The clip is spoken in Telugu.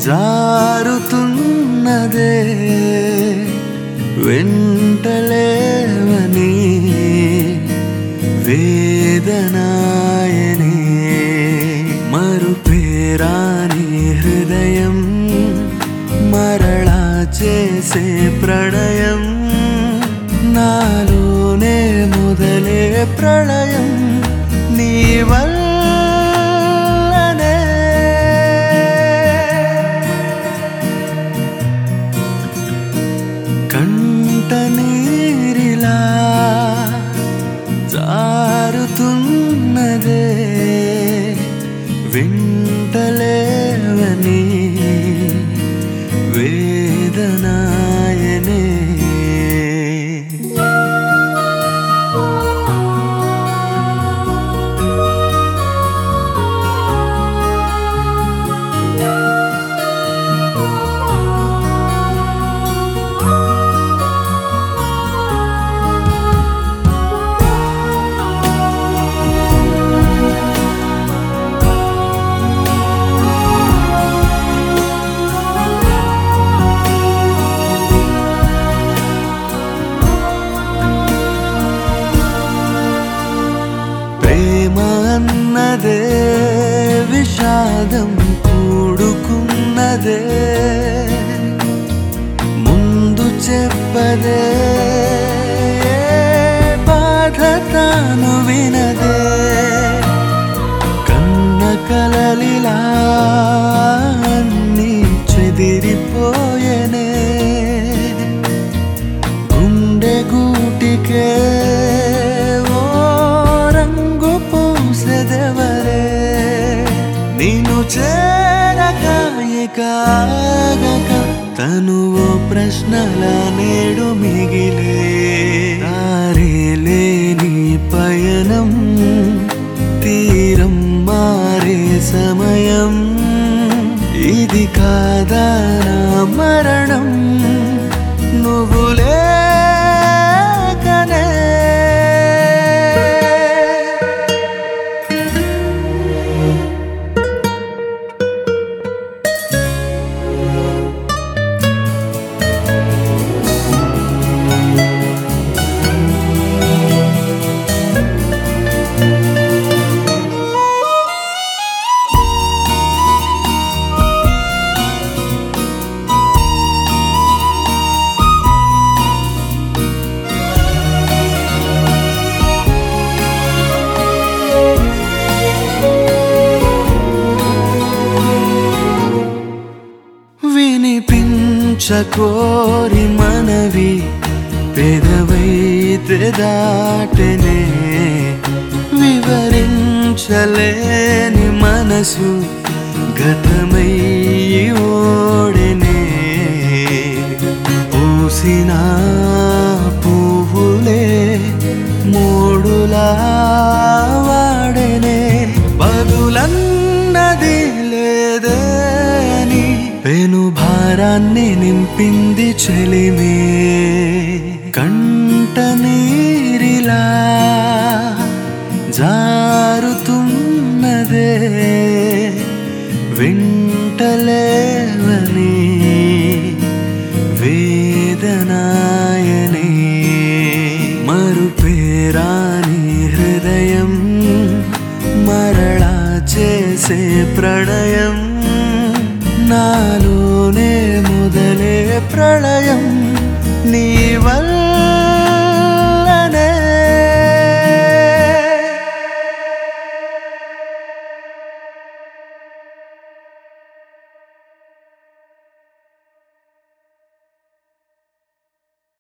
జారుతున్నదే వెంటలేవని వేదనాయనే మరుపేరాని హృదయం మరళా చేసే ప్రణయం నాలోనే మొదలే ప్రళయం నీ వల్లనే కంట నీరిలా జారుతున్నదే వింటలేవని వేదనాయనే ప్రేమ అన్నదే విషాదం కూడుకున్నదే ముందు చెప్పదే బాధ తాను వినదే కన్న కలలిలా అన్నీ చెదిరిపోయనే గుండె గూటికే ఓ రంగు పూసెదెవరే నిన్ను చేరకాయకాగక తను ఓ ప్రశ్నల నేడు మిగిలే దారే లేని పయనం తీరం మారే సమయం ఇది కాదా నా మరణం నువ్వు లేకనే వినిపించకోరి మనవి పెదవైతే దాటనే వివరించలేని మనసు గతమై ఓడనే పూసిన పువ్వులే మూడులా వాడనే బదులన్నది లేదే అని పెను భారాన్ని నింపింది చెలిమే కంట నీరిలా జారుతున్నదే వింటలేవని వేదనాయనే మరుపేరాని హృదయం మరళా చేసే ప్రణయం నాలోనే మొదలే ప్రళయం నీ వల్ల